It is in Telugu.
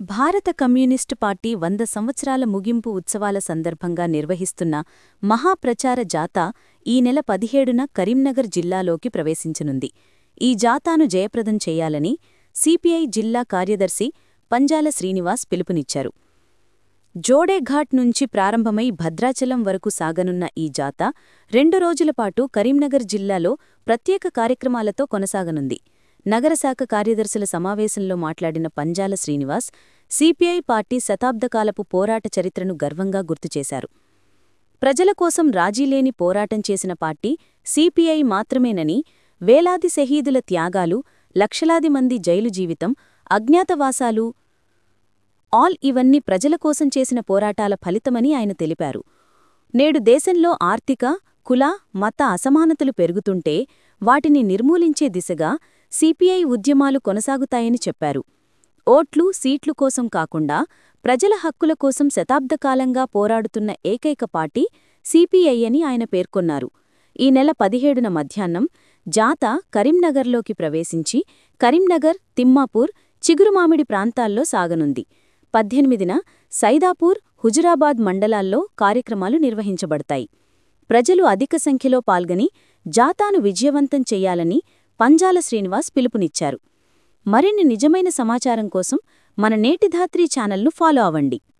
భారత కమ్యూనిస్టు పార్టీ వంద సంవత్సరాల ముగింపు ఉత్సవాల సందర్భంగా నిర్వహిస్తున్న మహాప్రచార జాథా ఈ నెల పదిహేడున కరీంనగర్ జిల్లాలోకి ప్రవేశించనుంది ఈ జాథాను జయప్రదం చేయాలని సిపిఐ జిల్లా కార్యదర్శి పంజాల శ్రీనివాస్ పిలుపునిచ్చారు జోడేఘాట్ నుంచి ప్రారంభమై భద్రాచలం వరకు సాగనున్న ఈ జాథా రెండు రోజులపాటు కరీంనగర్ జిల్లాలో ప్రత్యేక కార్యక్రమాలతో కొనసాగనుంది నగరశాఖ కార్యదర్శుల సమావేశంలో మాట్లాడిన పంజాల శ్రీనివాస్ సిపిఐ పార్టీ శతాబ్దకాలపు పోరాట చరిత్రను గర్వంగా గుర్తుచేశారు ప్రజల కోసం రాజీలేని పోరాటం చేసిన పార్టీ సిపిఐ మాత్రమేనని వేలాది శహీదుల త్యాగాలు లక్షలాది మంది జైలు జీవితం అజ్ఞాతవాసాలు ఆల్ ఇవన్నీ ప్రజల కోసం చేసిన పోరాటాల ఫలితమని ఆయన తెలిపారు నేడు దేశంలో ఆర్థిక కుల మత అసమానతలు పెరుగుతుంటే వాటిని నిర్మూలించే దిశగా సిపిఐ ఉద్యమాలు కొనసాగుతాయని చెప్పారు ఓట్లు సీట్లు కోసం కాకుండా ప్రజల హక్కుల కోసం శతాబ్దకాలంగా పోరాడుతున్న ఏకైక పార్టీ సిపిఐ అని ఆయన పేర్కొన్నారు ఈ నెల పదిహేడున మధ్యాహ్నం జాత కరీంనగర్లోకి ప్రవేశించి కరీంనగర్ తిమ్మాపూర్ చిగురుమామిడి ప్రాంతాల్లో సాగనుంది పద్దెనిమిదిన సైదాపూర్ హుజురాబాద్ మండలాల్లో కార్యక్రమాలు నిర్వహించబడతాయి ప్రజలు అధిక సంఖ్యలో పాల్గొని జాతాను విజయవంతం చెయ్యాలని పంజాల శ్రీనివాస్ పిలుపునిచ్చారు మరిన్ని నిజమైన సమాచారం కోసం మన నేటిధాత్రి ఛానల్ను ఫాలో అవ్వండి